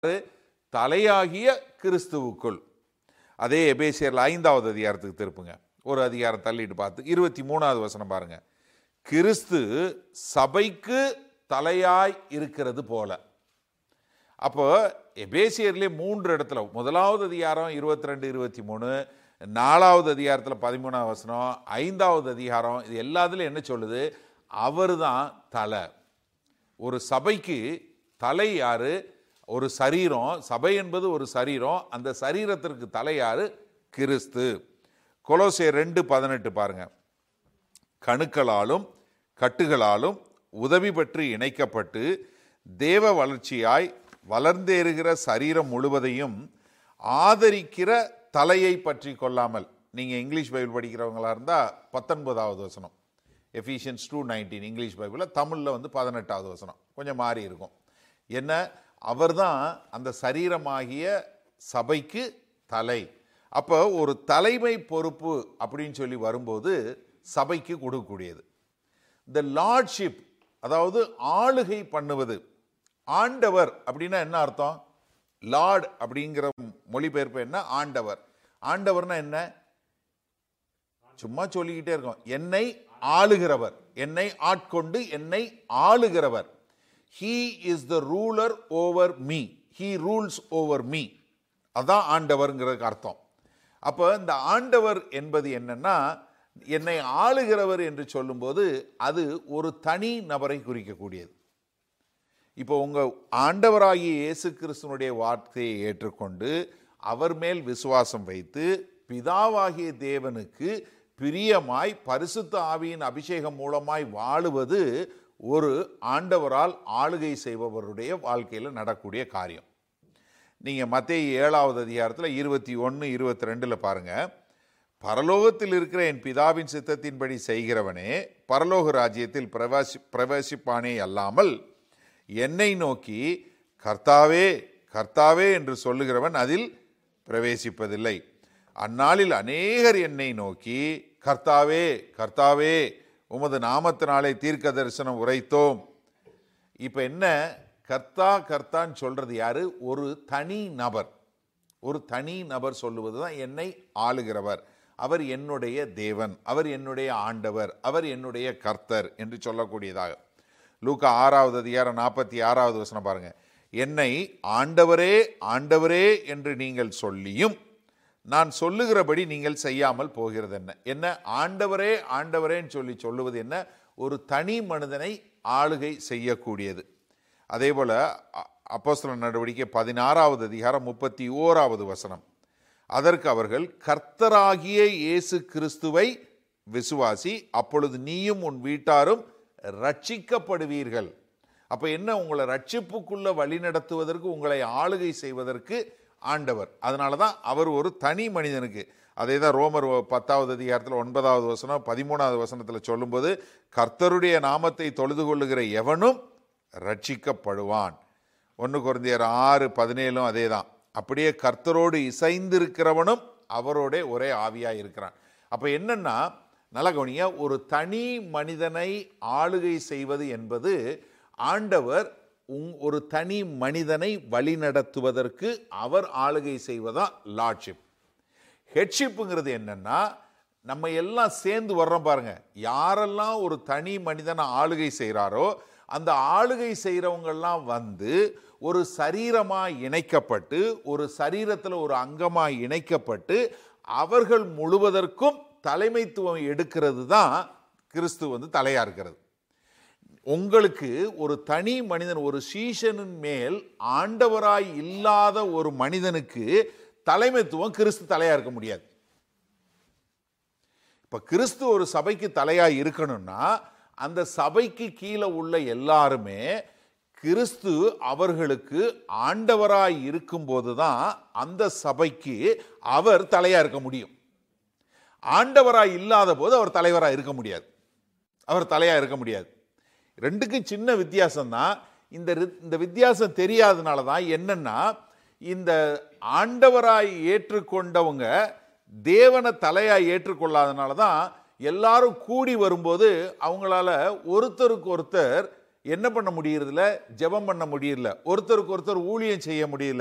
தலையாகிய கிறிஸ்துவுக்குள் அதே எபேசியர்ல ஐந்தாவது அதிகாரத்துக்கு திருப்புங்க ஒரு அதிகாரம் தள்ளிட்டு பார்த்து இருபத்தி மூணாவது வசனம் பாருங்க கிறிஸ்து சபைக்கு தலையாய் இருக்கிறது போல அப்போ எபேசியர்லேயே மூன்று இடத்துல முதலாவது அதிகாரம் இருபத்தி ரெண்டு இருபத்தி மூணு நாலாவது அதிகாரத்தில் பதிமூணாவது வசனம் ஐந்தாவது அதிகாரம் இது எல்லாத்துலையும் என்ன சொல்லுது அவர் தான் தலை ஒரு சபைக்கு தலை யாரு ஒரு சரீரம் சபை என்பது ஒரு சரீரம் அந்த சரீரத்திற்கு தலை யாரு கிறிஸ்து கொலோசே ரெண்டு பதினெட்டு பாருங்க கணுக்களாலும் கட்டுகளாலும் உதவி பெற்று இணைக்கப்பட்டு தேவ வளர்ச்சியாய் வளர்ந்தேறுகிற சரீரம் முழுவதையும் ஆதரிக்கிற தலையை பற்றி கொள்ளாமல் நீங்கள் இங்கிலீஷ் பைபிள் படிக்கிறவங்களா இருந்தால் பத்தொன்பதாவது வசனம் எஃபிஷியன்ஸ் டூ நைன்டீன் இங்கிலீஷ் பைபிளில் தமிழில் வந்து பதினெட்டாவது வசனம் கொஞ்சம் மாறி இருக்கும் என்ன அவர்தான் அந்த சரீரமாகிய சபைக்கு தலை அப்போ ஒரு தலைமை பொறுப்பு அப்படின்னு சொல்லி வரும்போது சபைக்கு கொடுக்கக்கூடியது த லார்ட்ஷிப் அதாவது ஆளுகை பண்ணுவது ஆண்டவர் அப்படின்னா என்ன அர்த்தம் லார்ட் அப்படிங்கிற மொழிபெயர்ப்பு என்ன ஆண்டவர் ஆண்டவர்னா என்ன சும்மா சொல்லிக்கிட்டே இருக்கோம் என்னை ஆளுகிறவர் என்னை ஆட்கொண்டு என்னை ஆளுகிறவர் he is the ruler over me he rules over me அதான் ஆண்டவர்ங்கிறதுக்கு அர்த்தம் அப்போ இந்த ஆண்டவர் என்பது என்னன்னா என்னை ஆளுகிறவர் என்று சொல்லும்போது அது ஒரு தனி நபரை குறிக்கக்கூடியது இப்போ உங்க ஆண்டவராகிய இயேசு கிறிஸ்துவனுடைய வார்த்தையை ஏற்றுக்கொண்டு அவர் மேல் விசுவாசம் வைத்து பிதாவாகிய தேவனுக்கு பிரியமாய் பரிசுத்த ஆவியின் அபிஷேகம் மூலமாய் வாழுவது ஒரு ஆண்டவரால் ஆளுகை செய்பவருடைய வாழ்க்கையில் நடக்கூடிய காரியம் நீங்கள் மத்திய ஏழாவது அதிகாரத்தில் இருபத்தி ஒன்று இருபத்தி ரெண்டில் பாருங்கள் பரலோகத்தில் இருக்கிற என் பிதாவின் சித்தத்தின்படி செய்கிறவனே பரலோக ராஜ்யத்தில் பிரவேசி பிரவேசிப்பானே அல்லாமல் என்னை நோக்கி கர்த்தாவே கர்த்தாவே என்று சொல்லுகிறவன் அதில் பிரவேசிப்பதில்லை அந்நாளில் அநேகர் என்னை நோக்கி கர்த்தாவே கர்த்தாவே உமது நாமத்தினாலே தீர்க்க தரிசனம் உரைத்தோம் இப்போ என்ன கர்த்தா கர்த்தான்னு சொல்றது யாரு ஒரு தனி நபர் ஒரு தனி நபர் சொல்லுவது தான் என்னை ஆளுகிறவர் அவர் என்னுடைய தேவன் அவர் என்னுடைய ஆண்டவர் அவர் என்னுடைய கர்த்தர் என்று சொல்லக்கூடியதாக லூக்கா ஆறாவது அதிகாரம் நாற்பத்தி ஆறாவது வசனம் பாருங்க என்னை ஆண்டவரே ஆண்டவரே என்று நீங்கள் சொல்லியும் நான் சொல்லுகிறபடி நீங்கள் செய்யாமல் போகிறது என்ன என்ன ஆண்டவரே ஆண்டவரேன்னு சொல்லி சொல்லுவது என்ன ஒரு தனி மனிதனை ஆளுகை செய்யக்கூடியது அதே போல அப்போஸ்தல நடவடிக்கை பதினாறாவது அதிகாரம் முப்பத்தி ஓராவது வசனம் அதற்கு அவர்கள் கர்த்தராகிய இயேசு கிறிஸ்துவை விசுவாசி அப்பொழுது நீயும் உன் வீட்டாரும் ரட்சிக்கப்படுவீர்கள் அப்ப என்ன உங்களை ரட்சிப்புக்குள்ள வழி நடத்துவதற்கு உங்களை ஆளுகை செய்வதற்கு ஆண்டவர் அதனால தான் அவர் ஒரு தனி மனிதனுக்கு அதே தான் ரோமர் பத்தாவது அதிகாரத்தில் ஒன்பதாவது வசனம் பதிமூணாவது வசனத்தில் சொல்லும்போது கர்த்தருடைய நாமத்தை தொழுது கொள்ளுகிற எவனும் ரட்சிக்கப்படுவான் ஒன்று குறைந்தியர் ஆறு பதினேழும் அதே தான் அப்படியே கர்த்தரோடு இசைந்திருக்கிறவனும் அவரோட ஒரே ஆவியாக இருக்கிறான் அப்போ என்னன்னா நல்ல கவனியா ஒரு தனி மனிதனை ஆளுகை செய்வது என்பது ஆண்டவர் உங் ஒரு தனி மனிதனை வழிநடத்துவதற்கு அவர் ஆளுகை செய்வதா லார்ட்ஷிப் ஹெட்ஷிப்புங்கிறது என்னன்னா நம்ம எல்லாம் சேர்ந்து வர்றோம் பாருங்க யாரெல்லாம் ஒரு தனி மனிதனை ஆளுகை செய்கிறாரோ அந்த ஆளுகை செய்கிறவங்கெல்லாம் வந்து ஒரு சரீரமாக இணைக்கப்பட்டு ஒரு சரீரத்தில் ஒரு அங்கமாக இணைக்கப்பட்டு அவர்கள் முழுவதற்கும் தலைமைத்துவம் எடுக்கிறது தான் கிறிஸ்து வந்து தலையாக இருக்கிறது உங்களுக்கு ஒரு தனி மனிதன் ஒரு சீஷனின் மேல் ஆண்டவராய் இல்லாத ஒரு மனிதனுக்கு தலைமைத்துவம் கிறிஸ்து தலையா இருக்க முடியாது இப்ப கிறிஸ்து ஒரு சபைக்கு தலையா இருக்கணும்னா அந்த சபைக்கு கீழே உள்ள எல்லாருமே கிறிஸ்து அவர்களுக்கு ஆண்டவராய் இருக்கும்போது தான் அந்த சபைக்கு அவர் தலையா இருக்க முடியும் ஆண்டவராய் இல்லாத போது அவர் தலைவராக இருக்க முடியாது அவர் தலையா இருக்க முடியாது ரெண்டுக்கும் சின்ன வித்தியாசம் தான் இந்த ரி- இந்த வித்தியாசம் தெரியாதனால தான் என்னன்னா இந்த ஆண்டவராய் ஏற்றுக்கொண்டவங்க தேவனை தலையாய் ஏற்றுக்கொள்ளாதனால தான் எல்லாரும் கூடி வரும்போது அவங்களால ஒருத்தருக்கு ஒருத்தர் என்ன பண்ண முடியறதில்ல ஜெபம் பண்ண முடியல ஒருத்தருக்கு ஒருத்தர் ஊழியம் செய்ய முடியல